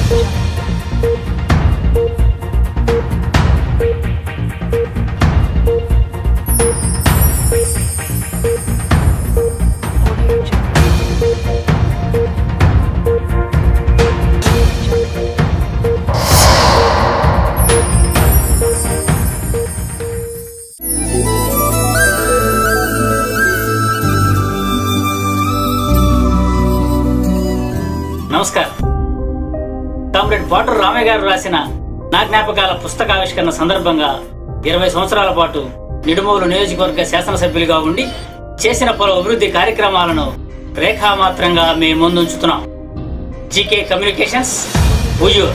నమస్కారం కామ్రేడ్ పాటూరు రామయ్య గారు రాసిన నా జ్ఞాపకాల పుస్తకావిష్కరణ సందర్భంగా ఇరవై సంవత్సరాల పాటు నిడుమూరు నియోజకవర్గ శాసనసభ్యులుగా ఉండి చేసిన పలు అభివృద్ధి కార్యక్రమాలను రేఖామాత్రంగా మీ ముందుంచుతున్నాం జీకే కమ్యూనికేషన్స్ హుజూర్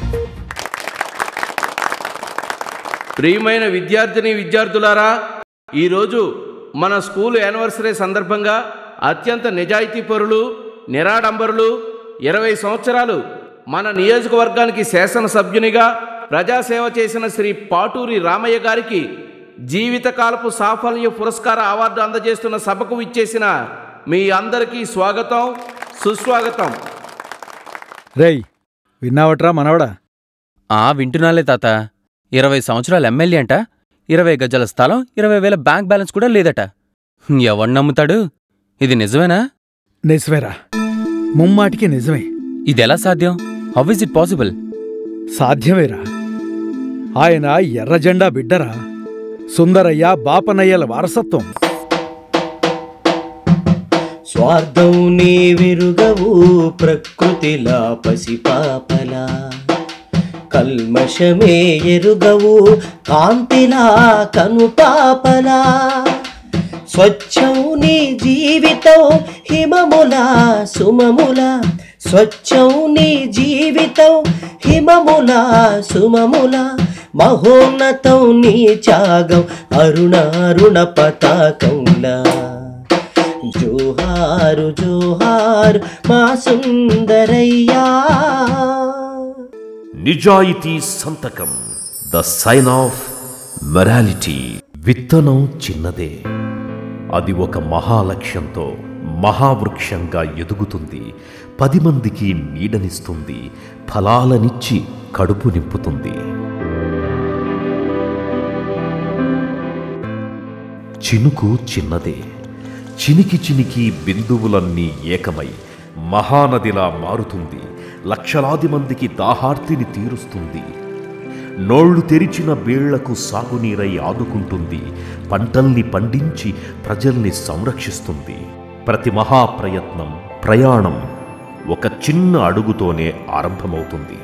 ప్రియమైన విద్యార్థిని విద్యార్థులారా ఈరోజు మన స్కూల్ యానివర్సరీ సందర్భంగా అత్యంత నిజాయితీ పరులు నిరాడంబరులు ఇరవై సంవత్సరాలు మన నియోజకవర్గానికి శాసనసభ్యునిగా ప్రజాసేవ చేసిన శ్రీ పాటూరి రామయ్య గారికి జీవితకాలపు సాఫల్య పురస్కార అవార్డు అందజేస్తున్న సభకు విచ్చేసిన మీ అందరికీ స్వాగతం సుస్వాగతం రేయ్ విన్నావట్రా మనవడా ఆ వింటున్నాలే తాత ఇరవై సంవత్సరాల ఎమ్మెల్యే అంట ఇరవై గజాల స్థలం ఇరవై వేల బ్యాంక్ బ్యాలెన్స్ కూడా లేదట ఎవడు నమ్ముతాడు ఇది నిజమేనా నిజమేరా ముమ్మాటికి నిజమే ఇదెలా సాధ్యం హౌ ఇస్ ఇట్ పాసిబుల్ సాధ్యమేరా ఆయన ఎర్ర జెండా బిడ్డరా సుందరయ్య బాపనయ్యల వారసత్వం స్వార్థం నీ విరుగవు ప్రకృతిలా పసిపాపలా కల్మషమే ఎరుగవు కాంతిలా కనుపాపలా స్వచ్ఛం నీ జీవితం హిమముల సుమముల స్వచ్ఛం నీ జీవితం హిమముల సుమముల మహోన్నతం నీ త్యాగం అరుణ అరుణ పతాకంలా జోహారు జోహారు మా సుందరయ్యా నిజాయితీ సంతకం ద సైన్ ఆఫ్ మొరాలిటీ విత్తనం చిన్నదే అది ఒక మహాలక్ష్యంతో మహావృక్షంగా ఎదుగుతుంది పది మందికి నీడనిస్తుంది ఫలాలనిచ్చి కడుపు నింపుతుంది చినుకు చిన్నదే చినికి చినికి బిందువులన్నీ ఏకమై మహానదిలా మారుతుంది లక్షలాది మందికి దాహార్తిని తీరుస్తుంది నోళ్లు తెరిచిన బీళ్లకు సాగునీరై ఆదుకుంటుంది పంటల్ని పండించి ప్రజల్ని సంరక్షిస్తుంది ప్రతి మహాప్రయత్నం ప్రయాణం ఒక చిన్న అడుగుతోనే ఆరంభమవుతుంది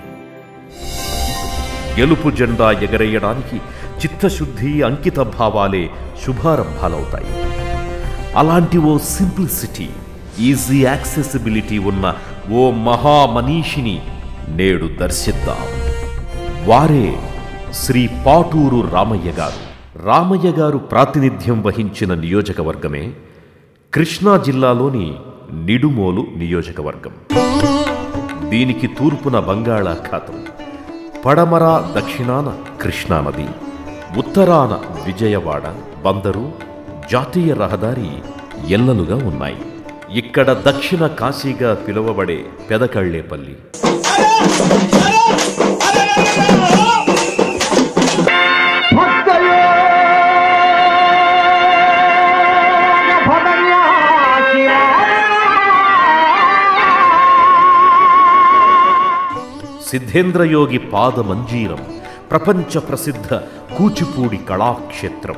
గెలుపు జెండా ఎగరేయడానికి చిత్తశుద్ధి అంకిత భావాలే శుభారంభాలవుతాయి అలాంటి ఓ సింప్లిసిటీ ఈజీ యాక్సెసిబిలిటీ ఉన్న ఓ మహామనీషిని నేడు దర్శిద్దాం వారే శ్రీ పాటూరు రామయ్య గారు రామయ్య గారు ప్రాతినిధ్యం వహించిన నియోజకవర్గమే కృష్ణా జిల్లాలోని నిడుమోలు నియోజకవర్గం దీనికి తూర్పున బంగాళాఖాతం పడమర దక్షిణాన కృష్ణానది ఉత్తరాన విజయవాడ బందరు జాతీయ రహదారి ఎల్లలుగా ఉన్నాయి ఇక్కడ దక్షిణ కాశీగా పిలువబడే పెదకళ్ళేపల్లి సిద్ధేంద్రయోగి పాద మంజీరం ప్రపంచ ప్రసిద్ధ కూచిపూడి కళాక్షేత్రం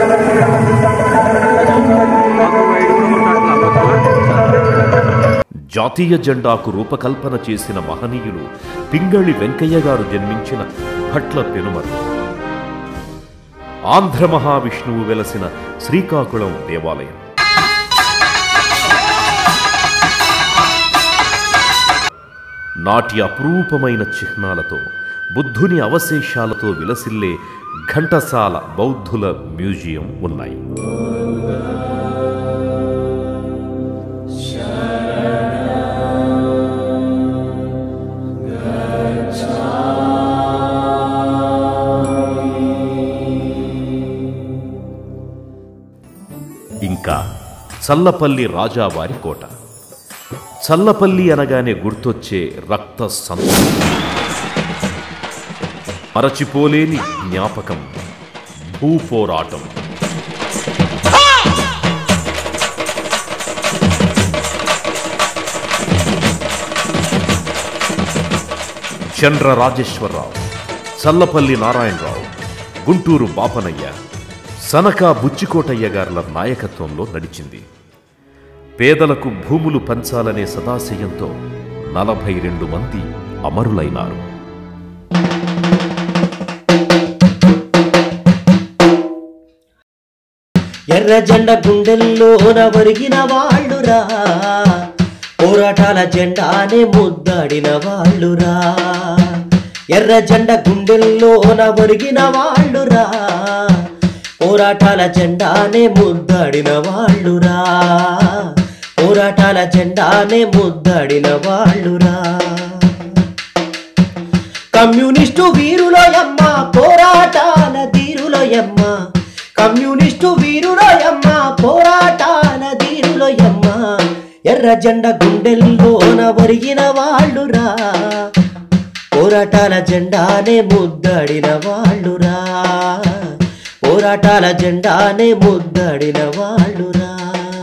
జాతీయ జెండాకు రూపకల్పన చేసిన మహనీయులు పింగళి వెంకయ్య గారు జన్మించిన భట్ల పెనుమరు ఆంధ్ర మహావిష్ణువు వెలసిన శ్రీకాకుళం దేవాలయం నాటి అపురూపమైన చిహ్నాలతో బుద్ధుని అవశేషాలతో విలసిల్లే ఘంటసాల బౌద్ధుల మ్యూజియం ఉన్నాయి ఇంకా చల్లపల్లి రాజావారి కోట చల్లపల్లి అనగానే గుర్తొచ్చే రక్త సంత మరచిపోలేని జ్ఞాపకం భూపోరాటం చంద్ర రాజేశ్వరరావు చల్లపల్లి నారాయణరావు గుంటూరు బాపనయ్య సనక బుచ్చికోటయ్య గారుల నాయకత్వంలో నడిచింది పేదలకు భూములు పంచాలనే సదాశయంతో నలభై రెండు మంది అమరులైనారు ఎర్ర జెండ గుండెల్లోన ఒరిగిన వాళ్ళురా పోరాటాల జెండానే ముద్దాడిన వాళ్ళురా ఎర్ర జెండ గుండెల్లోన ఒరిగిన వాళ్ళురా పోరాటాల జెండానే ముద్దాడిన వాళ్ళురా పోరాటాల జెండానే ముద్దాడిన వాళ్ళురా కమ్యూనిస్టు వీరులోయమ్మ పోరాటాల ధీరులోయమ్మ కమ్యూనిస్టు వీరులోయమ్మ పోరాటాల ధీరులోయమ్మ ఎర్ర జెండ గుండెల్లోన ఒరిగిన వాళ్ళురా పోరాటాల జెండానే ముద్దడిన వాళ్ళురా పోరాటాల జెండానే ముద్దడిన వాళ్ళురా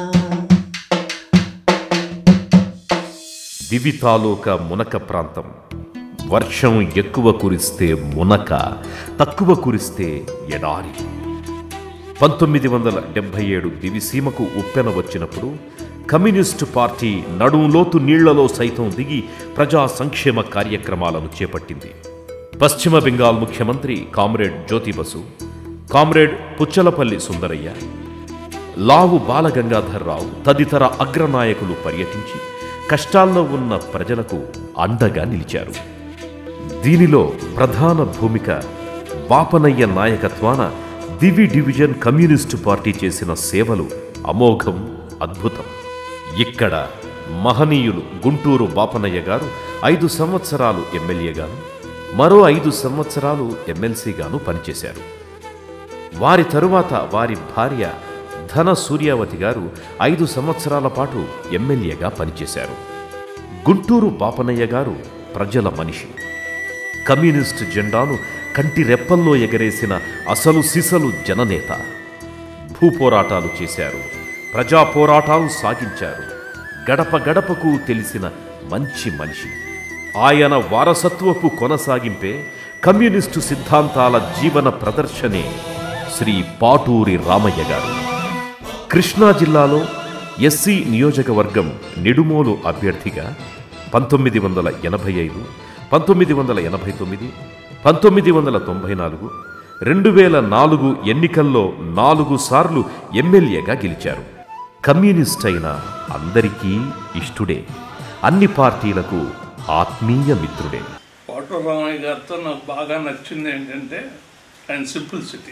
దివి తాలూకా మునక ప్రాంతం వర్షం ఎక్కువ కురిస్తే మునక తక్కువ కురిస్తే ఎడారి పంతొమ్మిది వందల డెబ్భై ఏడు దివిసీమకు ఉప్పెన వచ్చినప్పుడు కమ్యూనిస్టు పార్టీ నడుంలోతు నీళ్లలో సైతం దిగి ప్రజా సంక్షేమ కార్యక్రమాలను చేపట్టింది పశ్చిమ బెంగాల్ ముఖ్యమంత్రి కామ్రేడ్ జ్యోతిబసు కామ్రేడ్ పుచ్చలపల్లి సుందరయ్య లావు బాలగంగాధర్రావు తదితర అగ్రనాయకులు పర్యటించి కష్టాల్లో ఉన్న ప్రజలకు అండగా నిలిచారు దీనిలో ప్రధాన భూమిక బాపనయ్య నాయకత్వాన దివి డివిజన్ కమ్యూనిస్టు పార్టీ చేసిన సేవలు అమోఘం అద్భుతం ఇక్కడ మహనీయులు గుంటూరు బాపనయ్య గారు ఐదు సంవత్సరాలు ఎమ్మెల్యేగాను మరో ఐదు సంవత్సరాలు ఎమ్మెల్సీగాను పనిచేశారు వారి తరువాత వారి భార్య ధన సూర్యావతి గారు ఐదు సంవత్సరాల పాటు ఎమ్మెల్యేగా పనిచేశారు గుంటూరు బాపనయ్య గారు ప్రజల మనిషి కమ్యూనిస్టు జెండాను కంటి రెప్పల్లో ఎగరేసిన అసలు సిసలు జననేత భూపోరాటాలు చేశారు ప్రజా పోరాటాలు సాగించారు గడప గడపకు తెలిసిన మంచి మనిషి ఆయన వారసత్వపు కొనసాగింపే కమ్యూనిస్టు సిద్ధాంతాల జీవన ప్రదర్శనే శ్రీ పాటూరి రామయ్య గారు కృష్ణా జిల్లాలో ఎస్సీ నియోజకవర్గం నిడుమోలు అభ్యర్థిగా పంతొమ్మిది వందల ఎనభై ఐదు పంతొమ్మిది వందల ఎనభై తొమ్మిది పంతొమ్మిది వందల తొంభై నాలుగు రెండు వేల నాలుగు ఎన్నికల్లో నాలుగు సార్లు ఎమ్మెల్యేగా గెలిచారు కమ్యూనిస్ట్ అయిన అందరికీ ఇష్టుడే అన్ని పార్టీలకు ఆత్మీయ మిత్రుడే కోట రామయ్య గారితో నాకు బాగా నచ్చింది ఏంటంటే ఆయన సింప్లిసిటీ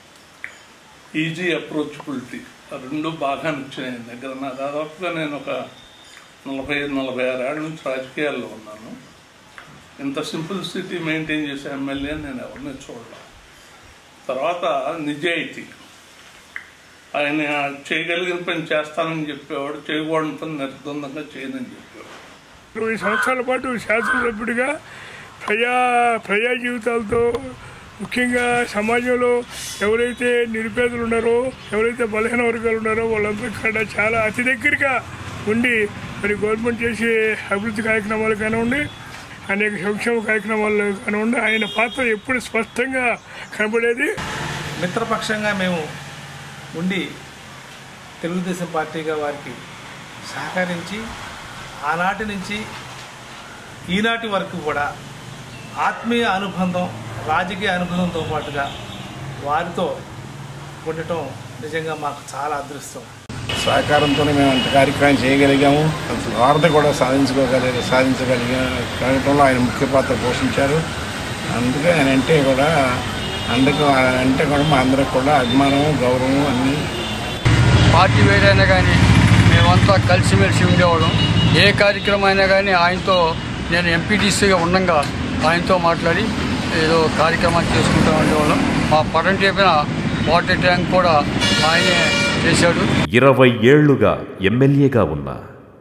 ఈజీ అప్రోచబిలిటీ ఆ రెండు బాగా నచ్చినాయి ఆయన దగ్గర నా దాదాపుగా నేను ఒక నలభై ఐదు నలభై ఆరు ఏళ్ళ నుంచి రాజకీయాల్లో ఉన్నాను ఇంత సింప్లిసిటీ మెయింటైన్ చేసే ఎమ్మెల్యే నేను ఎవరిని చూడలే తర్వాత నిజాయితీ ఆయన చేయగలిగిన పని చేస్తానని చెప్పేవాడు చేయకూడని పని నిర్బంధంగా చేయనని చెప్పేవాడు ఇరవై సంవత్సరాల పాటు శాసనసభ్యుడిగా ప్రజా ప్రజా జీవితాలతో ముఖ్యంగా సమాజంలో ఎవరైతే నిరుపేదలు ఉన్నారో ఎవరైతే బలహీన వర్గాలు ఉన్నారో వాళ్ళందరూ కూడా చాలా అతి దగ్గరగా ఉండి మరి గవర్నమెంట్ చేసే అభివృద్ధి కార్యక్రమాలు కానివ్వండి అనేక సంక్షేమ కార్యక్రమాలు కానివ్వండి ఆయన పాత్ర ఎప్పుడు స్పష్టంగా కనబడేది మిత్రపక్షంగా మేము ఉండి తెలుగుదేశం పార్టీగా వారికి సహకరించి ఆనాటి నుంచి ఈనాటి వరకు కూడా ఆత్మీయ అనుబంధం రాజకీయ అనుబంధంతో పాటుగా వారితో ఉండటం నిజంగా మాకు చాలా అదృష్టం సహకారంతోనే మేము అంత కార్యక్రమం చేయగలిగాము వార్త కూడా సాధించుకోగలి సాధించగలిగటంలో ఆయన ముఖ్య పాత్ర పోషించారు అందుకే ఆయన అంటే కూడా అందుకు ఆయన అంటే కూడా మా అందరికి కూడా అభిమానం గౌరవం అన్నీ పార్టీ వేరైనా కానీ మేమంతా కలిసిమెలిసి ఉండేవాళ్ళం ఏ కార్యక్రమం అయినా కానీ ఆయనతో నేను ఎంపీటీసీగా ఉండగా ఆయనతో మాట్లాడి ఏదో కార్యక్రమాలు చేసుకుంటూ ఉండేవాళ్ళం మా పటం చెప్పిన వాటర్ ట్యాంక్ కూడా ఆయనే చేశాడు ఇరవై ఏళ్లుగా ఎమ్మెల్యేగా ఉన్న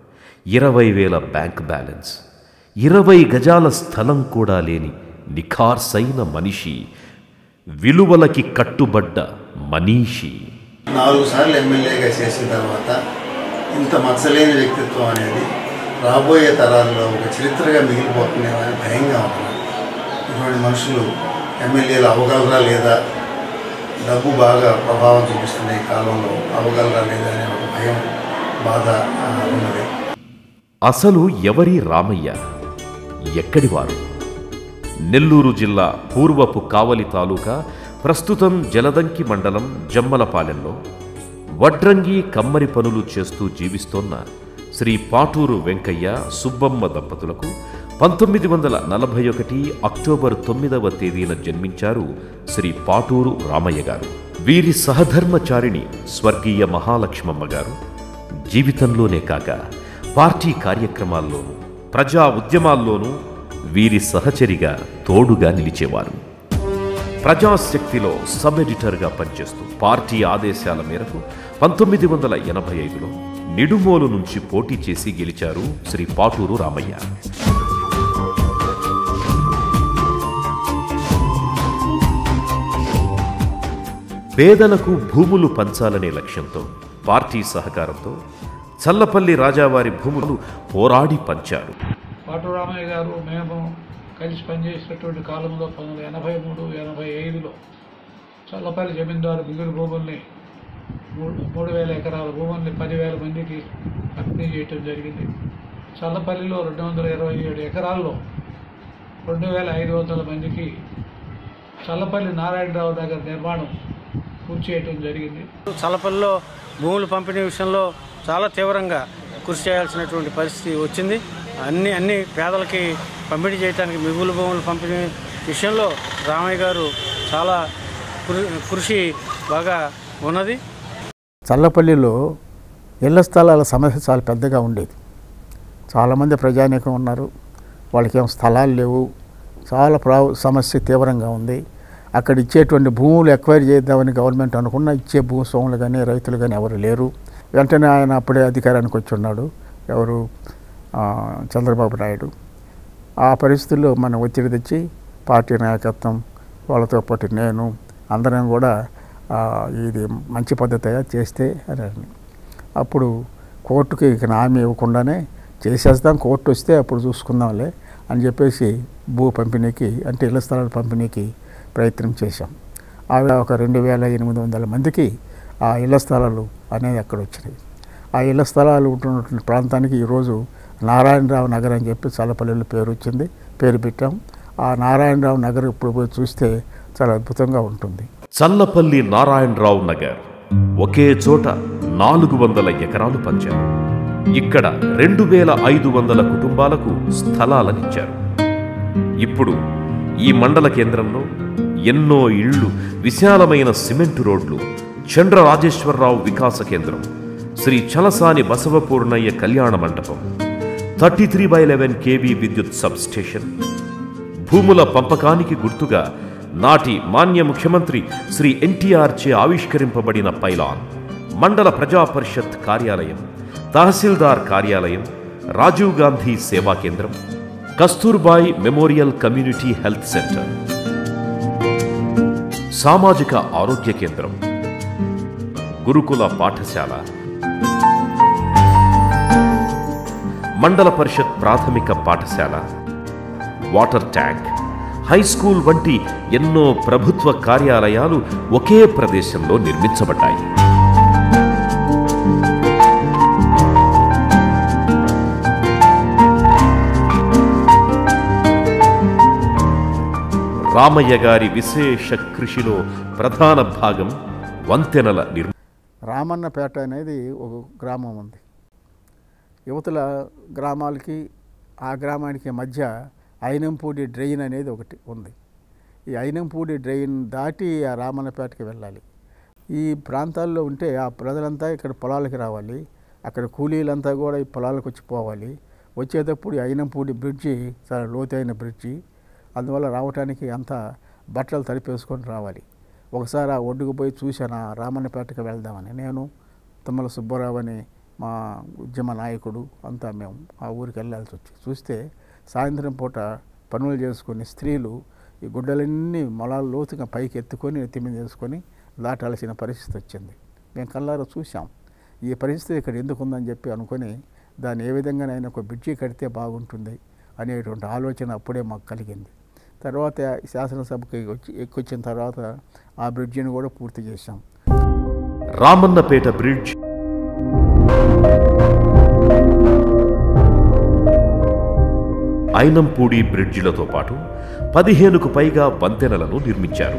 ఇరవై వేల బ్యాంక్ బ్యాలెన్స్ ఇరవై గజాల స్థలం కూడా లేని నిఖార్సైన మనిషి విలువలకి కట్టుబడ్డ మనీషి నాలుగు సార్లు ఎమ్మెల్యేగా చేసిన తర్వాత ఇంత మచ్చలేని వ్యక్తిత్వం అనేది రాబోయే తరాల్లో ఒక చరిత్రగా మిగిలిపోతుందేమని భయంగా ఉంది ఇటువంటి మనుషులు ఎమ్మెల్యేలు అవ్వగలరా లేదా డబ్బు బాగా ప్రభావం చూపిస్తున్న ఈ కాలంలో అవ్వగలరా లేదా అనే ఒక భయం బాధ ఆ, ఉన్నది అసలు ఎవరి రామయ్య ఎక్కడివారు నెల్లూరు జిల్లా పూర్వపు కావలి తాలూకా ప్రస్తుతం జలదంకి మండలం జమ్మలపాలెంలో వడ్రంగి కమ్మరి పనులు చేస్తూ జీవిస్తోన్న శ్రీ పాటూరు వెంకయ్య సుబ్బమ్మ దంపతులకు పంతొమ్మిది వందల నలభై ఒకటి అక్టోబర్ తొమ్మిదవ తేదీన జన్మించారు శ్రీ పాటూరు రామయ్య గారు వీరి సహధర్మచారిణి స్వర్గీయ మహాలక్ష్మమ్మ గారు జీవితంలోనే కాక పార్టీ కార్యక్రమాల్లోనూ ప్రజా ఉద్యమాల్లోనూ వీరి సహచరిగా తోడుగా నిలిచేవారు ప్రజాశక్తిలో సబ్ ఎడిటర్గా పనిచేస్తూ పార్టీ ఆదేశాల మేరకు పంతొమ్మిది వందల ఎనభై ఐదులో నిడుమోలు నుంచి పోటీ చేసి గెలిచారు శ్రీ పాటూరు రామయ్య పేదలకు భూములు పంచాలనే లక్ష్యంతో పార్టీ సహకారంతో చల్లపల్లి రాజావారి భూములు పోరాడి పంచారు పాటు రామయ్య గారు మేము కలిసి పనిచేసినటువంటి కాలంలో పంతొమ్మిది వందల ఎనభై మూడు ఎనభై ఐదులో చల్లపల్లి జమీందారు మిగులు భూముల్ని మూడు మూడు వేల ఎకరాల భూముల్ని పదివేల మందికి పంపిణీ చేయటం జరిగింది చల్లపల్లిలో రెండు వందల ఇరవై ఏడు ఎకరాల్లో రెండు వేల ఐదు వందల మందికి చల్లపల్లి నారాయణరావు నగర్ నిర్మాణం పూర్తి చేయటం జరిగింది చల్లపల్లిలో భూముల పంపిణీ విషయంలో చాలా తీవ్రంగా కృషి చేయాల్సినటువంటి పరిస్థితి వచ్చింది అన్ని అన్ని పేదలకి పంపిణీ చేయడానికి మిగులు భూముల పంపిణీ విషయంలో రామయ్య గారు చాలా కృ- కృషి బాగా ఉన్నది చల్లపల్లిలో ఇళ్ల స్థలాల సమస్య చాలా పెద్దగా ఉండేది చాలామంది ప్రజానీకం ఉన్నారు వాళ్ళకేం స్థలాలు లేవు చాలా ప్రా సమస్య తీవ్రంగా ఉంది అక్కడ ఇచ్చేటువంటి భూములు ఎక్వైర్ చేద్దామని గవర్నమెంట్ అనుకున్న ఇచ్చే భూస్వాములు కానీ రైతులు కానీ ఎవరు లేరు వెంటనే ఆయన అప్పుడే అధికారానికి వచ్చి ఉన్నాడు ఎవరు ఆ, చంద్రబాబు నాయుడు ఆ పరిస్థితుల్లో మనం ఒత్తిడి తెచ్చి పార్టీ నాయకత్వం వాళ్ళతో పాటు నేను అందరం కూడా ఆ, ఇది మంచి పద్ధతి చేస్తే అని అన్నాను. అప్పుడు కోర్టుకి ఇక హామీ ఇవ్వకుండానే చేసేస్తాం కోర్టు వస్తే అప్పుడు చూసుకుందాంలే అని చెప్పేసి భూ పంపిణీకి అంటే ఇళ్ల స్థలాల పంపిణీకి ప్రయత్నం చేశాం అవి ఒక రెండు వేల ఎనిమిది వందల మందికి ఆ ఇళ్ల స్థలాలు అనేది అక్కడ వచ్చినాయి ఆ ఇళ్ల స్థలాలు ఉంటున్నటువంటి ప్రాంతానికి ఈరోజు నారాయణరావు నగర్ అని చెప్పి చల్లపల్లిలో పేరు వచ్చింది పేరు పెట్టాం ఆ నారాయణరావు నగర్ ఇప్పుడు పోయి చూస్తే చాలా అద్భుతంగా ఉంటుంది చల్లపల్లి నారాయణరావు నగర్ ఒకే చోట నాలుగు వందల ఎకరాలు పంచారు ఇక్కడ రెండు వేల ఐదు వందల కుటుంబాలకు స్థలాలనిచ్చారు ఇప్పుడు ఈ మండల కేంద్రంలో ఎన్నో ఇళ్ళు విశాలమైన సిమెంటు రోడ్లు చంద్ర రాజేశ్వరరావు వికాస కేంద్రం శ్రీ చలసాని బసవపూర్ణయ్య కళ్యాణ మండపం thirty three by eleven KV విద్యుత్ సబ్ స్టేషన్ భూముల పంపకానికి గుర్తుగా నాటి మాన్య ముఖ్యమంత్రి శ్రీ ఎన్టీఆర్ చే ఆవిష్కరింపబడిన పైలాన్ మండల ప్రజా పరిషత్ కార్యాలయం తహసీల్దార్ కార్యాలయం రాజీవ్ గాంధీ సేవా కేంద్రం Kasturbai memorial community health centre సామాజిక ఆరోగ్య కేంద్రం గురుకుల పాఠశాల మండల పరిషత్ ప్రాథమిక పాఠశాల వాటర్ ట్యాంక్ హై స్కూల్ వంటి ఎన్నో ప్రభుత్వ కార్యాలయాలు ఒకే ప్రదేశంలో నిర్మించబడ్డాయి రామయ్య గారి విశేష కృషిలో ప్రధాన భాగం వంతెనల నిర్మాణం రామన్నపేట అనేది ఒక గ్రామం ఉంది యువతల గ్రామాలకి ఆ గ్రామానికి మధ్య అయినంపూడి డ్రైన్ అనేది ఒకటి ఉంది ఈ అయినంపూడి డ్రైన్ దాటి ఆ రామన్నపేటకి వెళ్ళాలి ఈ ప్రాంతాల్లో ఉంటే ఆ ప్రజలంతా ఇక్కడ పొలాలకి రావాలి అక్కడ కూలీలంతా కూడా ఈ పొలాలకు వచ్చి పోవాలి వచ్చేటప్పుడు ఈ అయినంపూడి బ్రిడ్జి చాలా లోతైన బ్రిడ్జి అందువల్ల రావటానికి అంతా బట్టలు తడిపేసుకొని రావాలి ఒకసారి ఆ ఒడ్డుకు పోయి చూశాను ఆ రామన్నపేటకి వెళ్దామని నేను తుమ్మల సుబ్బారావు అని మా ఉద్యమ నాయకుడు అంతా మేము ఆ ఊరికి వెళ్ళాల్సి వచ్చింది చూస్తే సాయంత్రం పూట పనులు చేసుకుని స్త్రీలు ఈ గుడ్డలన్నీ మొలాలు లోతుగా పైకి ఎత్తుకొని ఎత్తి మీద వేసుకొని దాటాల్సిన పరిస్థితి వచ్చింది మేము కళ్ళారా చూసాం ఈ పరిస్థితి ఇక్కడ ఎందుకు ఉందని చెప్పి అనుకొని దాన్ని ఏ విధంగానైనా ఒక బ్రిడ్జి కడితే బాగుంటుంది అనేటువంటి ఆలోచన అప్పుడే మాకు కలిగింది తర్వాత ఈ శాసనసభకి వచ్చి ఎక్కొచ్చిన తర్వాత ఆ బ్రిడ్జిని కూడా పూర్తి చేశాం రామన్నపేట బ్రిడ్జ్ ఐనంపూడి బ్రిడ్జిలతో పాటు పదిహేనుకు పైగా వంతెనలను నిర్మించారు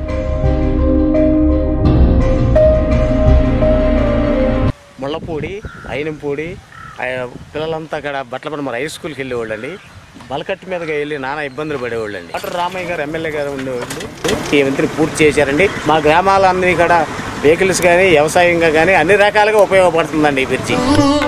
ముళ్ళపూడి అయినంపూడి ఆ పిల్లలంతా అక్కడ బట్టల పడి మరి హై స్కూల్కి వెళ్ళేవాళ్ళు అండి బలకట్టు మీదగా వెళ్ళి నానా ఇబ్బందులు పడేవాళ్ళు అండి డాక్టర్ రామయ్య గారు ఎమ్మెల్యే గారు ఉండేవాళ్ళు ఈ మంత్రి పూర్తి చేశారండి మా గ్రామాలన్నీ కూడా వెహికల్స్ కానీ వ్యవసాయంగా కానీ అన్ని రకాలుగా ఉపయోగపడుతుందండి ఈ బ్రిడ్జి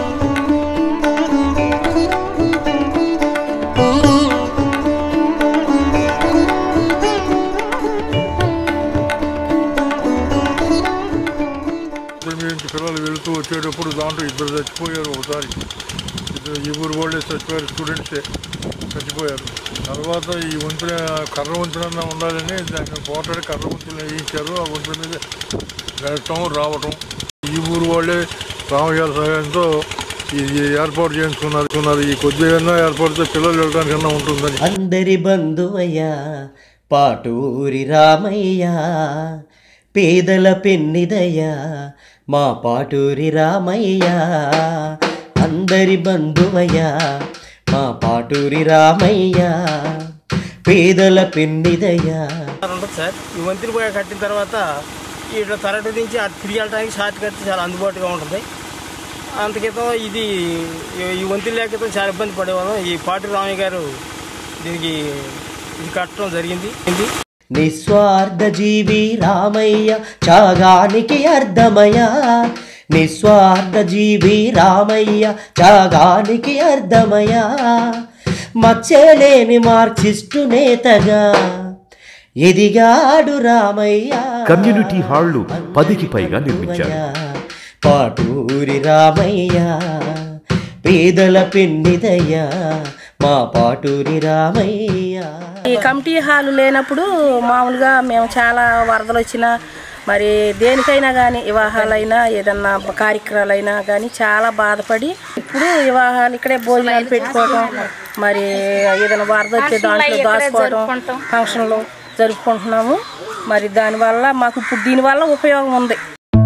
ఇక్కడ నుంచి పిల్లలు వెళుతూ వచ్చేటప్పుడు దాంట్లో ఇద్దరు చచ్చిపోయారు ఒకసారి ఇద్దరు ఈ ఊరు వాళ్ళే చచ్చిపోయారు స్టూడెంట్సే చచ్చిపోయారు తర్వాత ఈ వంతున కర్ర వంతున ఉండాలని దాన్ని పోటాడి కర్ర వంతులు వేయించారు ఆ వంతుల మీద వెళ్ళటం రావటం ఈ ఊరు వాళ్ళే రామయ్య సహాయంతో ఇది ఏర్పాటు చేయించుకున్నారు ఈ కొద్దిగా ఏర్పాటుతో పిల్లలు వెళ్ళడానికన్నా ఉంటుందని అందరి బంధువయ్యా పాటూరి రామయ్య పేదల పెన్నిదయ్యా మా పాటూరి రామయ్య అందరి బంధువయ్యా మా పాటూరి రామయ్య పేదల పెన్నిదయ్యా ఉంటుంది సార్ ఈ వంతులు పోయి కట్టిన తర్వాత ఇట్లా తరటి నుంచి అటు తిరిగి వెళ్ళడానికి షార్ట్ కట్ చాలా అందుబాటుగా ఉంటుంది అంతకితం ఇది ఈ వంతులు లేకపోతే చాలా ఇబ్బంది పడేవాళ్ళం ఈ పాటి రామయ్య గారు దీనికి ఇది కట్టడం జరిగింది ఇది నిస్వార్థ జీవి రామయ్య త్యాగానికి అర్థమయ్యా నిస్వార్థ జీవి రామయ్య త్యాగానికి అర్థమయ్యా మచ్చలేని మార్క్సిస్టు నేతగా ఎదిగాడు రామయ్య కమ్యూనిటీ హాళ్లు పదికి పైగా నిర్మించారు పాటూరి రామయ్య పేదల పెన్నిదయ్యా మా పాటూరి రామయ్య ఈ కమిటీ హాల్ లేనప్పుడు మామూలుగా మేము చాలా వరదలు వచ్చినా మరి దేనికైనా కానీ వివాహాలైనా ఏదన్నా కార్యక్రమాలైనా కానీ చాలా బాధపడి ఇప్పుడు వివాహాలు ఇక్కడే భోజనాలు పెట్టుకోవడం మరి ఏదైనా వరద వచ్చే దాంట్లో దాచుకోవడం ఫంక్షన్లు జరుపుకుంటున్నాము మరి దానివల్ల మాకు ఇప్పుడు దీనివల్ల ఉపయోగం ఉంది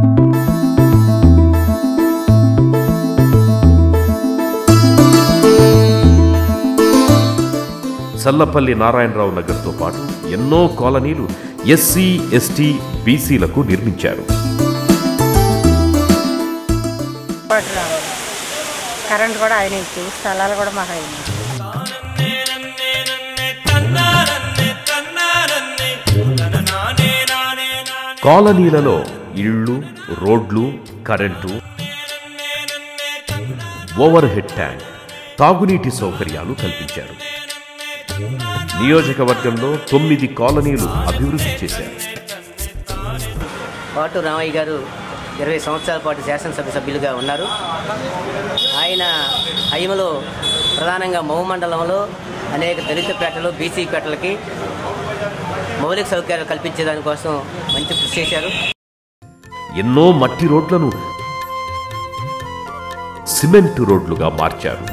సల్లపల్లి నారాయణరావు నగర్తో పాటు ఎన్నో కాలనీలు ఎస్సీ ఎస్టీ బీసీలకు నిర్మించారు కరెంట్ కూడా ఆయన ఇచ్చి స్థలాలు కూడా మాకు ఆయన కాలనీలలో ఇళ్ళు రోడ్లు కరెంటు ఓవర్ హెడ్ ట్యాంక్ తాగునీటి సౌకర్యాలు కల్పించారు నియోజకవర్గంలో తొమ్మిది కాలనీలు అభివృద్ధి చేశారు పాటు రామయ్య గారు ఇరవై సంవత్సరాల పాటు శాసనసభ సభ్యులుగా ఉన్నారు ఆయన హయములో ప్రధానంగా మౌ మండలంలో అనేక దళిత పేటలు బీసీ పేటలకి మౌలిక సౌకర్యాలు కల్పించే దానికోసం మంచి కృషి చేశారు ఎన్నో మట్టి రోడ్లను సిమెంట్ రోడ్లుగా మార్చారు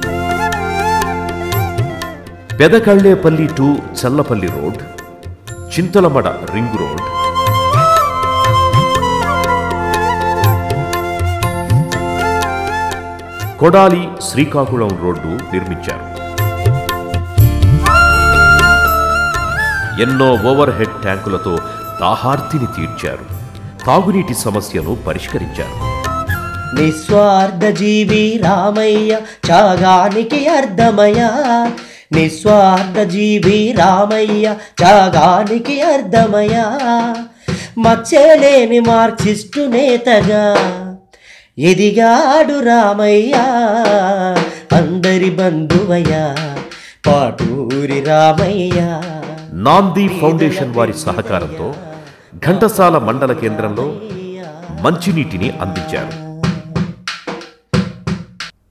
Pedakallepalli to Challapalli road Chintalamada ring road Kodali Srikakulam road నిర్మించారు ఎన్నో ఓవర్ హెడ్ ట్యాంకులతో దాహార్తిని తీర్చారు తాగునీటి సమస్యను పరిష్కరించారు నిస్వార్థ జీవి రామయ్య త్యాగానికి అర్థమయ్యా నిస్వార్థ జీవి రామయ్య త్యాగానికి అర్థమయ్యా మచ్చలేని మార్క్సిస్టు నేతగా ఎదిగాడు రామయ్య అందరి బంధువయ్యా పాటూరి రామయ్య నాంది ఫౌండేషన్ వారి సహకారంతో ఘంటసాల మండల కేంద్రంలో మంచినీటిని అందించారు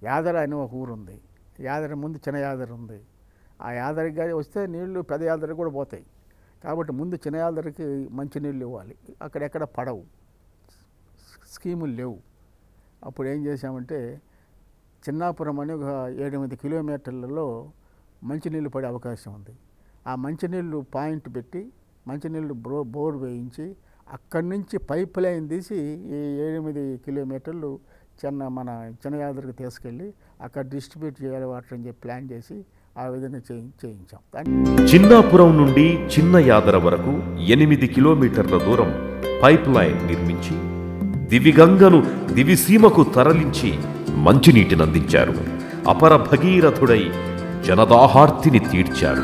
యాదర అని ఒక ఊరు ఉంది యాదర ముందు చిన్న యాదర ఉంది ఆ యాదరికి కానీ వస్తే నీళ్లు పెద్ద యాదరికి కూడా పోతాయి కాబట్టి ముందు చిన్న యాదరికి మంచి నీళ్ళు ఇవ్వాలి అక్కడెక్కడ పడవు స్కీములు లేవు అప్పుడు ఏం చేశామంటే చిన్నాపురం అని ఒక ఏడెనిమిది కిలోమీటర్లలో మంచినీళ్ళు పడే అవకాశం ఉంది ఆ మంచినీళ్ళు పాయింట్ పెట్టి మంచినీళ్ళు బ్రో బోర్ వేయించి అక్కడి నుంచి పైప్ లైన్ తీసి ఈ ఎనిమిది కిలోమీటర్లు చిన్న మన చిన్నయాదరికి తీసుకెళ్ళి అక్కడ డిస్ట్రిబ్యూట్ చేయాలి వాటర్ అని చెప్పి ప్లాన్ చేసి ఆ విధంగా చేయి చేయించాం దాన్ని చిన్నాపురం నుండి చిన్న యాదర వరకు ఎనిమిది కిలోమీటర్ల దూరం పైప్ లైన్ నిర్మించి దివిగంగను దివిసీమకు తరలించి మంచినీటినందించారు అపర భగీరథుడై జనదాహార్తిని తీర్చారు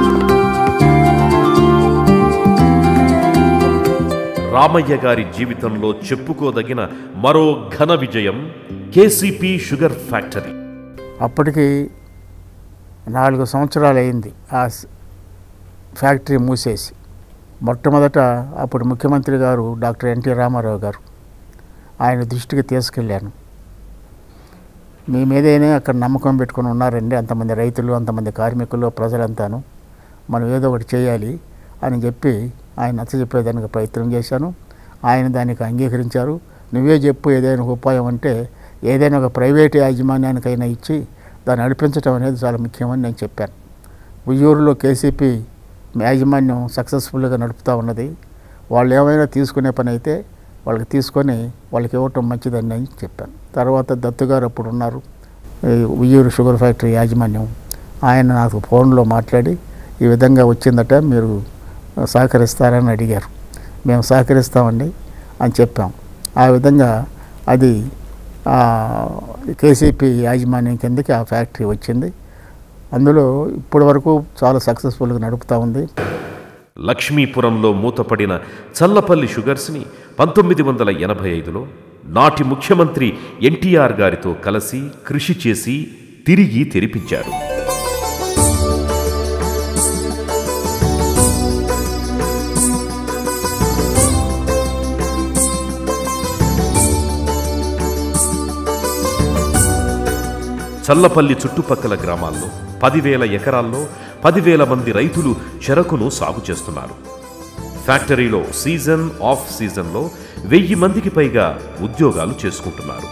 రామయ్య గారి జీవితంలో చెప్పుకోదగిన మరో ఘన విజయం కేసీపీ షుగర్ ఫ్యాక్టరీ అప్పటికి నాలుగు సంవత్సరాలు అయింది ఆ స్- ఫ్యాక్టరీ మూసేసి మొట్టమొదట అప్పుడు ముఖ్యమంత్రి గారు డాక్టర్ ఎన్టీ రామారావు గారు ఆయన దృష్టికి తీసుకెళ్ళాను మీ మీదేనే అక్కడ నమ్మకం పెట్టుకొని ఉన్నారండి అంతమంది రైతులు అంతమంది కార్మికులు ప్రజలంతాను మనం ఏదో ఒకటి చేయాలి అని చెప్పి ఆయన నచ్చ చెప్పేదానికి ప్రయత్నం చేశాను ఆయన దానికి అంగీకరించారు నువ్వే చెప్పు ఏదైనా ఉపాయం అంటే ఏదైనా ఒక ప్రైవేట్ యాజమాన్యానికైనా ఇచ్చి దాన్ని నడిపించడం అనేది చాలా ముఖ్యమని నేను చెప్పాను ఉయ్యూరులో కేసీపీ యాజమాన్యం సక్సెస్ఫుల్గా నడుపుతూ ఉన్నది వాళ్ళు ఏమైనా తీసుకునే పని అయితే వాళ్ళకి తీసుకొని వాళ్ళకి ఇవ్వటం మంచిదని నేను చెప్పాను తర్వాత దత్తు గారు అప్పుడు ఉన్నారు ఈ ఉయ్యూరు షుగర్ ఫ్యాక్టరీ యాజమాన్యం ఆయన నాకు ఫోన్లో మాట్లాడి ఈ విధంగా వచ్చిందట మీరు సహకరిస్తారని అడిగారు మేము సహకరిస్తామండి అని చెప్పాం ఆ విధంగా అది ఆ, కేసీపీ యాజమాన్యం కిందకి ఆ ఫ్యాక్టరీ వచ్చింది అందులో ఇప్పటి వరకు చాలా సక్సెస్ఫుల్గా నడుపుతూ ఉంది లక్ష్మీపురంలో మూతపడిన చల్లపల్లి షుగర్స్ని పంతొమ్మిది వందల ఎనభై ఐదులో నాటి ముఖ్యమంత్రి ఎన్టీఆర్ గారితో కలిసి కృషి చేసి తిరిగి తెరిపించారు చల్లపల్లి చుట్టుపక్కల గ్రామాల్లో పదివేల ఎకరాల్లో పదివేల మంది రైతులు చెరకును సాగు చేస్తున్నారు ఫ్యాక్టరీలో సీజన్ ఆఫ్ సీజన్లో వెయ్యి మందికి పైగా ఉద్యోగాలు చేసుకుంటున్నారు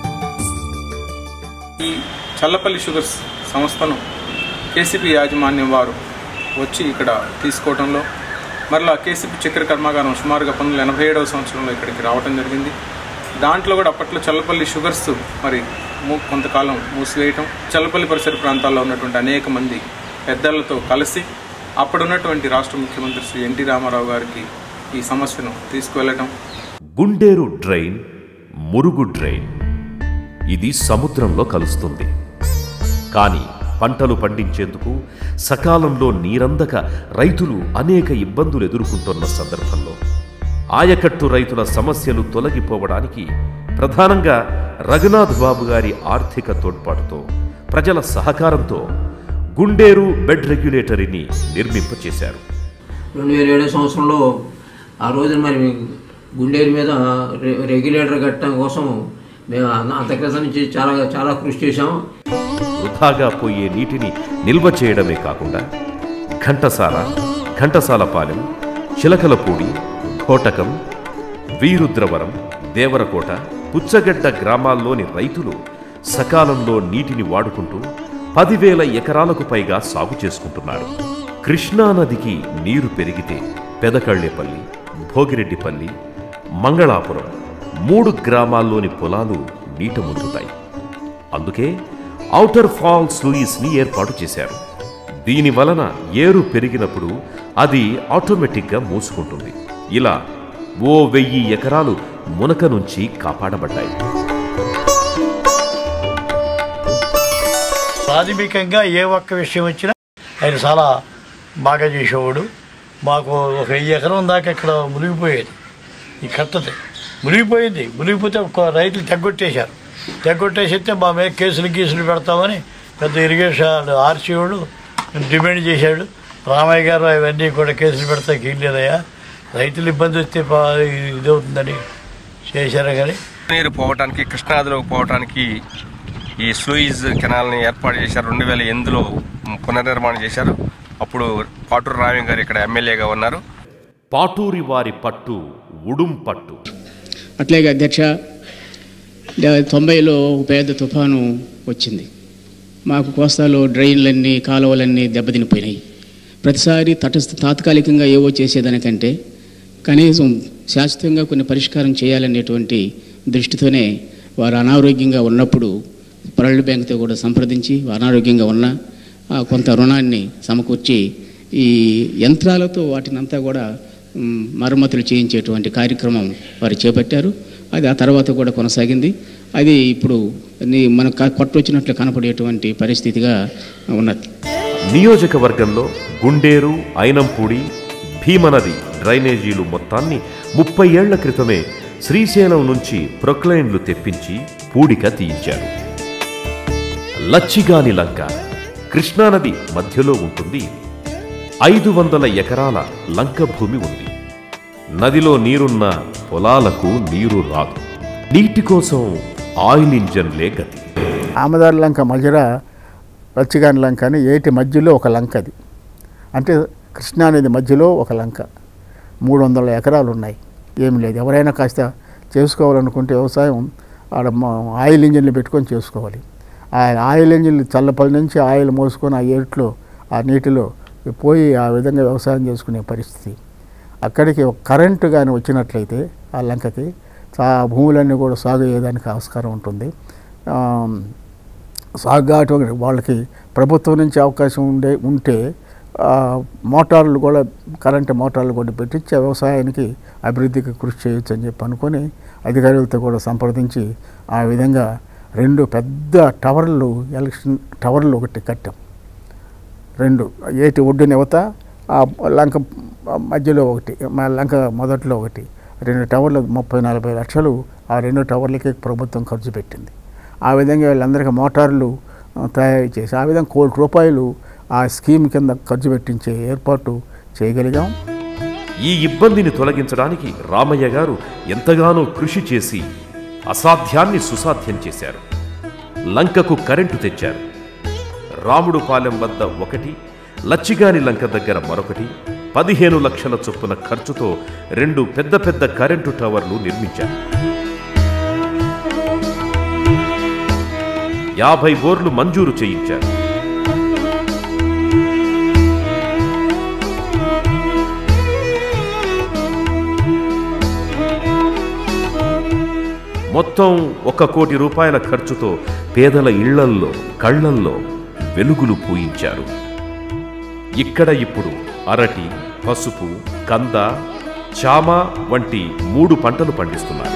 ఈ చల్లపల్లి షుగర్స్ సంస్థను కేసీపీ యాజమాన్యం వారు వచ్చి ఇక్కడ తీసుకోవడంలో మరలా కేసీపీ చక్కెర కర్మాగారం సుమారుగా పంతొమ్మిది వందల ఎనభై ఏడవ సంవత్సరంలో ఇక్కడికి రావడం జరిగింది దాంట్లో కూడా అప్పట్లో చల్లపల్లి షుగర్స్ మరి మూ- కొంతకాలం మూసివేయటం చల్లపల్లి పరిసర ప్రాంతాల్లో ఉన్నటువంటి అనేక మంది పెద్దలతో కలిసి అప్పుడున్నటువంటి రాష్ట్ర ముఖ్యమంత్రి శ్రీ ఎన్టీ రామారావు గారికి ఈ సమస్యను తీసుకువెళ్ళటం గుండేరు డ్రైన్ మురుగు డ్రైన్ ఇది సముద్రంలో కలుస్తుంది కానీ పంటలు పండించేందుకు సకాలంలో నీరందక రైతులు అనేక ఇబ్బందులు ఎదుర్కొంటున్న సందర్భంలో ఆయకట్టు రైతుల సమస్యలు తొలగిపోవడానికి ప్రధానంగా రఘునాథ్ బాబు గారి ఆర్థిక తోడ్పాటుతో ప్రజల సహకారంతో గుండేరు బెడ్ రెగ్యులేటరీని నిర్మింపచేశారు రెండు వేల ఏడో సంవత్సరంలో ఆ రోజున మరి గుండేరు మీద రె- రెగ్యులేటర్ కట్టడం కోసం మేము అంత- అంత క్రితం నుంచి చాలా చాలా కృషి చేశాం వృధాగా పోయే నీటిని నిల్వ చేయడమే కాకుండా ఘంటసాల ఘంటసాలపాలెం చిలకలపూడి ఘోటకం వీరుద్రవరం దేవరకోట పుచ్చగడ్డ గ్రామాల్లోని రైతులు సకాలంలో నీటిని వాడుకుంటూ పదివేల ఎకరాలకు పైగా సాగు చేసుకుంటున్నారు కృష్ణానదికి నీరు పెరిగితే పెదకళ్ళేపల్లి భోగిరెడ్డిపల్లి మంగళాపురం మూడు గ్రామాల్లోని పొలాలు నీట మునుగుతాయి అందుకే ఔటర్ ఫాల్ స్లూయిస్ని ఏర్పాటు చేశారు దీని వలన ఏరు పెరిగినప్పుడు అది ఆటోమేటిక్గా మూసుకుంటుంది ఇలా ఓ వెయ్యి ఎకరాలు మునక నుంచి కాపాడబడ్డాయి ప్రాథమికంగా ఏ ఒక్క విషయం వచ్చినా ఆయన చాలా బాగా చేసేవాడు మాకు ఒక వెయ్యి ఎకరం దాకా ఇక్కడ మునిగిపోయేది ఈ కట్టది మునిగిపోయింది మునిగిపోతే ఒక రైతులు తెగ్గొట్టేశారు తెగ్గొట్టేసితే మా మీద కేసులు గీసులు పెడతామని పెద్ద ఇరిగేషన్ ఆర్సీవాడు డిమాండ్ చేశాడు రామయ్య గారు అవన్నీ కూడా కేసులు పెడతాకి వీల్లేదయ్యా రైతులు ఇబ్బంది వస్తే పా- ఇదవుతుందని చేశారు కానీ నీరు పోవటానికి కృష్ణానదిలోకి పోవటానికి ఈ స్లూయిజ్ కెనాల్ని ఏర్పాటు చేశారు రెండు వేల ఎనిమిదిలో పునర్నిర్మాణం చేశారు అప్పుడు పాటూరు రామయ్య గారు ఇక్కడ ఎమ్మెల్యేగా ఉన్నారు పాటూరి వారి పట్టు ఉడుం పట్టు అట్లాగే అధ్యక్ష డ- తొంభైలో ఒక పెద్ద తుఫాను వచ్చింది మాకు కోస్తాలో డ్రైన్లన్నీ కాలువలన్నీ దెబ్బతినిపోయినాయి ప్రతిసారి తటస్థ తాత్కాలికంగా ఏవో చేసేదానికంటే కనీసం శాశ్వతంగా కొన్ని పరిష్కారం చేయాలనేటువంటి దృష్టితోనే వారు అనారోగ్యంగా ఉన్నప్పుడు వరల్డ్ బ్యాంక్తో కూడా సంప్రదించి అనారోగ్యంగా ఉన్న ఆ, కొంత రుణాన్ని సమకూర్చి ఈ యంత్రాలతో వాటినంతా కూడా మ్, మరమ్మతులు చేయించేటువంటి కార్యక్రమం వారు చేపట్టారు అది ఆ తర్వాత కూడా కొనసాగింది అది ఇప్పుడు నీ- మనకు క- కొట్టొచ్చినట్లు కనపడేటువంటి పరిస్థితిగా ఉన్నది నియోజకవర్గంలో గుండేరు ఐనంపూడి భీమనది డ్రైనేజీలు మొత్తాన్ని ముప్పై ఏళ్ల క్రితమే శ్రీశైలం నుంచి ప్రొక్లైన్లు తెప్పించి పూడిక తీయించారు లచ్చిగాని లంక కృష్ణానది మధ్యలో ఉంటుంది ఇది ఐదు వందల ఎకరాల లంక భూమి ఉంది నదిలో నీరున్న పొలాలకు నీరు రాదు నీటి కోసం ఆయిల్ ఇంజన్లే గతి ఆమదారి లంక మధ్యన రచ్చిగాని లంక అని ఏటి మధ్యలో ఒక లంక అది అంటే కృష్ణానది మధ్యలో ఒక లంక మూడు వందల ఎకరాలు ఉన్నాయి ఏమి లేదు ఎవరైనా కాస్త చేసుకోవాలనుకుంటే వ్యవసాయం ఆడ మా- ఆయిల్ ఇంజిన్లు పెట్టుకొని చేసుకోవాలి ఆ ఆయిల్ ఇంజిన్లు చల్లపల్లి నుంచి ఆయిల్ మోసుకొని ఆ ఏట్లో ఆ నీటిలో పోయి ఆ విధంగా వ్యవసాయం చేసుకునే పరిస్థితి అక్కడికి ఒక కరెంటు కానీ వచ్చినట్లయితే ఆ లంకకి ఆ భూములన్నీ కూడా సాగు చేయడానికి ఆస్కారం ఉంటుంది ఆ, సాగుగా అటువంటి వాళ్ళకి ప్రభుత్వం నుంచి అవకాశం ఉండే ఉంటే ఆ, మోటార్లు కూడా కరెంటు మోటార్లు కూడా పెట్టించి ఆ వ్యవసాయానికి అభివృద్ధికి కృషి చేయొచ్చు అని చెప్పి అనుకొని అధికారులతో కూడా సంప్రదించి ఆ విధంగా రెండు పెద్ద టవర్లు ఎలక్షన్ టవర్లు ఒకటి కట్టాం రెండు ఏటి ఒడ్డున యువత ఆ లంక మధ్యలో ఒకటి మా లంక మొదట్లో ఒకటి రెండు టవర్లు ముప్పై నలభై లక్షలు ఆ రెండు టవర్లకి ప్రభుత్వం ఖర్చు పెట్టింది ఆ విధంగా వీళ్ళందరికీ మోటార్లు ఆ, తయారు చేసి ఆ విధంగా కోటి రూపాయలు ఆ స్కీమ్ కింద ఖర్చు పెట్టించే ఏర్పాటు చేయగలిగాం ఈ ఇబ్బందిని తొలగించడానికి రామయ్య గారు ఎంతగానో కృషి చేసి అసాధ్యాన్ని సుసాధ్యం చేశారు లంకకు కరెంటు తెచ్చారు రాముడుపాలెం వద్ద ఒకటి లచ్చిగాని లంక దగ్గర మరొకటి పదిహేను లక్షల చొప్పున ఖర్చుతో రెండు పెద్ద పెద్ద కరెంటు టవర్లు నిర్మించారు యాభై బోర్లు మంజూరు చేయించారు మొత్తం ఒక కోటి రూపాయల ఖర్చుతో పేదల ఇళ్లల్లో కళ్ళల్లో వెలుగులు పూయించారు ఇక్కడ ఇప్పుడు అరటి పసుపు కంద చామ వంటి మూడు పంటలు పండిస్తున్నారు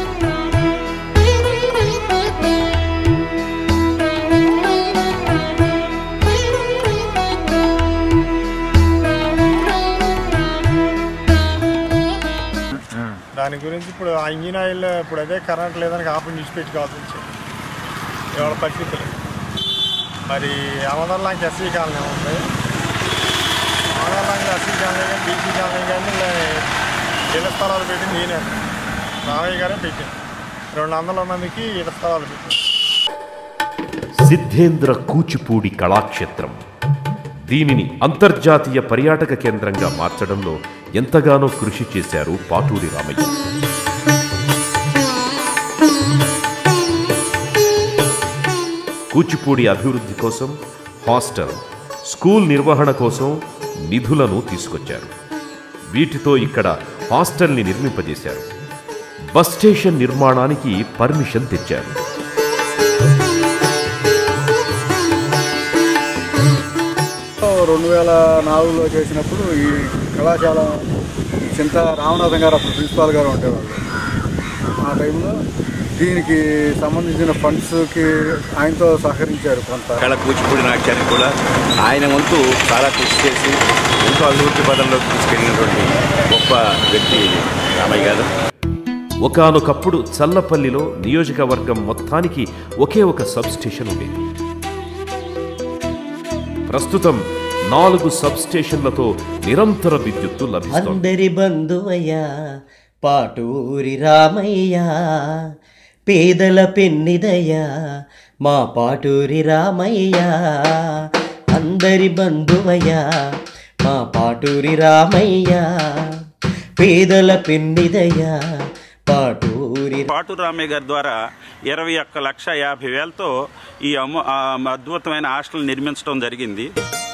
దాని గురించి ఇప్పుడు ఆ ఇంజిన్ ఆయిల్ ఇప్పుడు అదే కరెంట్ లేదని ఆపు నుంచి పెట్టుకోవాల్సి వచ్చింది ఇవాళ పరిస్థితులు మరి అమదల్లాంకి ఎస్సీ కాలనీ ఉంది అమదల్లాంకి ఎస్సీ కాలనీ కానీ బీసీ కాలనీ కానీ ఇలా ఇళ్ల స్థలాలు పెట్టింది ఈయన రామయ్య గారే పెట్టింది రెండు వందల మందికి ఇళ్ల స్థలాలు పెట్టింది సిద్ధేంద్ర కూచిపూడి కళాక్షేత్రం దీనిని అంతర్జాతీయ పర్యాటక కేంద్రంగా మార్చడంలో ఎంతగానో కృషి చేశారు పాటూరి రామయ్య కూచిపూడి అభివృద్ధి కోసం హాస్టల్ స్కూల్ నిర్వహణ కోసం నిధులను తీసుకొచ్చారు వీటితో ఇక్కడ హాస్టల్ని నిర్మింపజేశారు బస్ స్టేషన్ నిర్మాణానికి పర్మిషన్ తెచ్చారు రెండు వేల నాలుగులో చేసినప్పుడు ఈ కళాశాల చింత రామనాథం గారు అప్పుడు ప్రిన్సిపాల్ గారు ఉండేవాళ్ళు ఆ టైంలో దీనికి సంబంధించిన ఫండ్స్కి ఆయనతో సహకరించారు కొంత కళ కూచిపూడి నాట్యానికి కూడా ఆయన వంతు చాలా కృషి చేసి ఎంతో అభివృద్ధి పదంలోకి తీసుకెళ్ళినటువంటి గొప్ప వ్యక్తి రామయ్య గారు ఒకానొకప్పుడు చల్లపల్లిలో నియోజకవర్గం మొత్తానికి ఒకే ఒక సబ్ స్టేషన్ ఉండేది ప్రస్తుతం నాలుగు సబ్ స్టేషన్లతో నిరంతర విద్యుత్తు లభిస్తోంది అందరి బంధువయ్యా పాటూరి రామయ్య పేదల పెన్నిదయ్యా మా పాటూరి రామయ్య అందరి బంధువయ్య మా పాటూరి రామయ్య పేదల పెన్నిదయ్య పాటూరి పాటు రామయ్య గారి ద్వారా ఇరవై ఒక్క లక్ష యాభై వేలతో ఈ అము ఆ అద్భుతమైన హాస్టల్ నిర్మించడం జరిగింది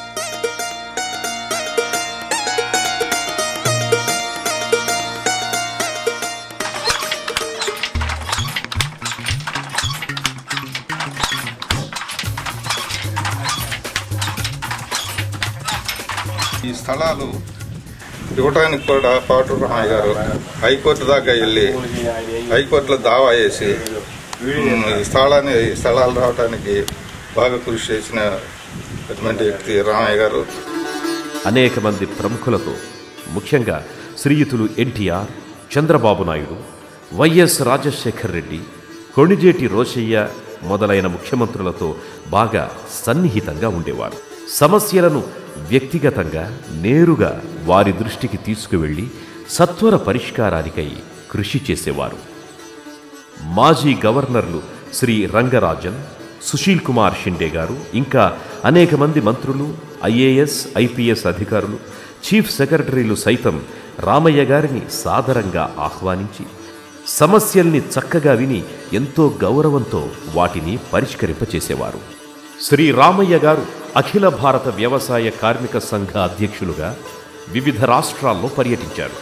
ఈ స్థలాలు ఇవ్వటానికి కూడా పాటు రామయ్య గారు హైకోర్టు దాకా వెళ్ళి హైకోర్టులో దావా వేసి ఉమ్, ఈ స్థలాన్ని ఈ స్థలాలు రావడానికి బాగా కృషి చేసిన అటువంటి వ్యక్తి రామయ్య గారు అనేక మంది ప్రముఖులతో ముఖ్యంగా శ్రీయుతులు ఎన్టీఆర్ చంద్రబాబు నాయుడు వైఎస్ రాజశేఖర్ రెడ్డి కొణిజేటి రోషయ్య మొదలైన ముఖ్యమంత్రులతో బాగా సన్నిహితంగా ఉండేవారు సమస్యలను వ్యక్తిగతంగా నేరుగా వారి దృష్టికి తీసుకువెళ్ళి సత్వర పరిష్కారానికై కృషి చేసేవారు మాజీ గవర్నర్లు శ్రీ రంగరాజన్ సుశీల్ కుమార్ షిండే గారు ఇంకా అనేక మంది మంత్రులు ఐఏఎస్ ఐపీఎస్ అధికారులు చీఫ్ సెక్రటరీలు సైతం రామయ్య గారిని సాదరంగా ఆహ్వానించి సమస్యల్ని చక్కగా విని ఎంతో గౌరవంతో వాటిని పరిష్కరింపచేసేవారు శ్రీ రామయ్య గారు అఖిల భారత వ్యవసాయ కార్మిక సంఘ అధ్యక్షులుగా వివిధ రాష్ట్రాల్లో పర్యటించారు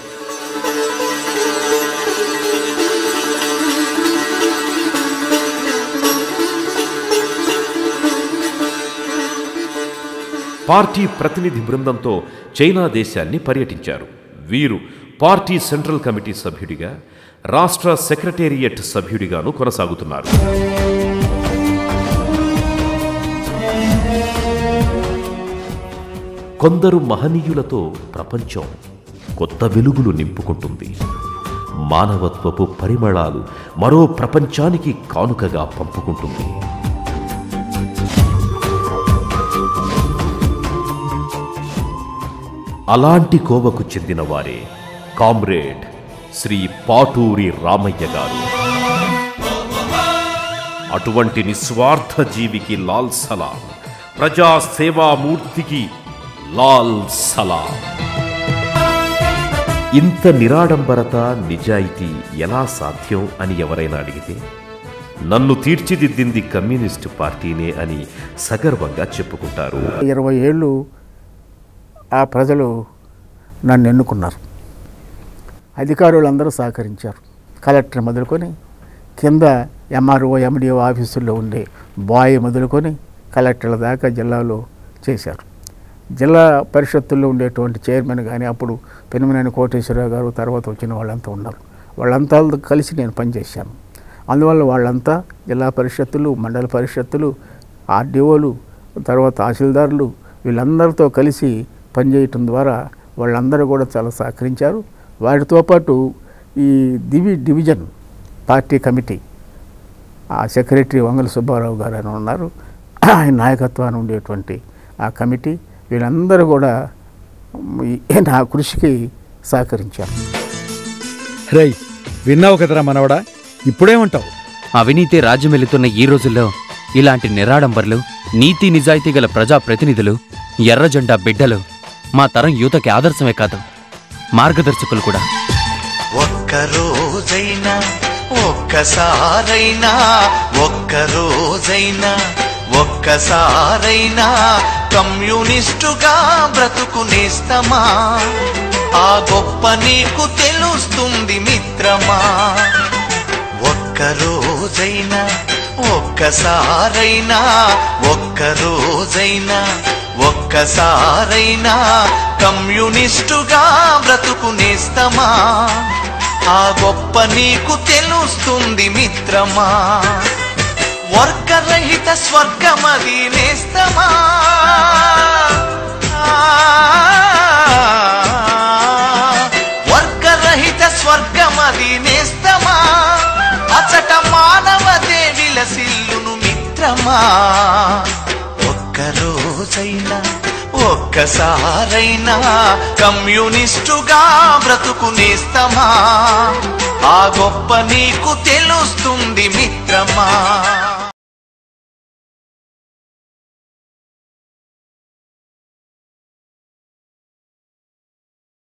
పార్టీ ప్రతినిధి బృందంతో చైనా దేశాన్ని పర్యటించారు వీరు పార్టీ సెంట్రల్ కమిటీ సభ్యుడిగా రాష్ట్ర సెక్రటేరియట్ సభ్యుడిగాను కొనసాగుతున్నారు కొందరు మహనీయులతో ప్రపంచం కొత్త వెలుగులు నింపుకుంటుంది మానవత్వపు పరిమళాలు మరో ప్రపంచానికి కానుకగా పంపుకుంటుంది అలాంటి కోవకు చెందిన వారే కామ్రేడ్ శ్రీ పాటూరి రామయ్య గారు అటువంటి నిస్వార్థ జీవికి లాల్ సలాం ప్రజా సేవామూర్తికి లాల్ సలాం ఇంత నిరాడంబరత నిజాయితీ ఎలా సాధ్యం అని ఎవరైనా అడిగితే నన్ను తీర్చిదిద్దింది కమ్యూనిస్టు పార్టీనే అని సగర్వంగా చెప్పుకుంటారు ఇరవై ఏళ్ళు ఆ ప్రజలు నన్ను ఎన్నుకున్నారు అధికారులందరూ సహకరించారు కలెక్టర్ మొదలుకొని కింద ఎంఆర్ఓ ఎండిఓ ఆఫీసుల్లో ఉండే బాయ్ మొదలుకొని కలెక్టర్ల దాకా జిల్లాలో చేశారు జిల్లా పరిషత్తుల్లో ఉండేటువంటి చైర్మన్ కానీ అప్పుడు పెనుమనేని కోటేశ్వరరావు గారు తర్వాత వచ్చిన వాళ్ళంతా ఉన్నారు వాళ్ళంతా కలిసి నేను పనిచేశాను అందువల్ల వాళ్ళంతా జిల్లా పరిషత్తులు మండల పరిషత్తులు ఆర్డీఓలు తర్వాత తహసీల్దారులు వీళ్ళందరితో కలిసి పనిచేయటం ద్వారా వాళ్ళందరూ కూడా చాలా సహకరించారు వాటితో పాటు ఈ దివి డివిజన్ పార్టీ కమిటీ ఆ సెక్రటరీ వంగల సుబ్బారావు గారు అని ఉన్నారు ఆయన నాయకత్వాన్ని ఉండేటువంటి ఆ కమిటీ వీళ్ళందరూ కూడా ఈ- నా కృషికి సహకరించారు రై విన్నావు కదరా మనవడా ఇప్పుడేమంటావు అవినీతి రాజ్యమెలుతున్న ఈ రోజుల్లో ఇలాంటి నిరాడంబర్లు నీతి నిజాయితీ గల ప్రజాప్రతినిధులు ఎర్ర జెండా బిడ్డలు మా తరం యువతకి ఆదర్శమే కాదు మార్గదర్శకులు కూడా ఒక్క రోజైనా ఒక్కసారైనా ఒక్క రోజైనా ఒక్కసారైనా కమ్యూనిస్టుగా బ్రతుకునేస్తమా ఆ గొప్ప నీకు తెలుస్తుంది మిత్రమా ఒక్క రోజైనా ఒక్కసారైనా ఒక్క రోజైనా ఒక్కసారైనా కమ్యూనిస్టుగా బ్రతుకునేస్తమా ఆ గొప్ప నీకు తెలుస్తుంది మిత్రమా వర్గరహిత స్వర్గమది నేస్తమా వర్గరహిత స్వర్గమది నేస్తమా అచట మానవదే విలసిల్లును మిత్రమా ఒక్క రోజైనా ఒక్కసారైనా కమ్యూనిస్టుగా బ్రతుకునేస్తమా ఆ గొప్ప నీకు తెలుస్తుంది మిత్రమా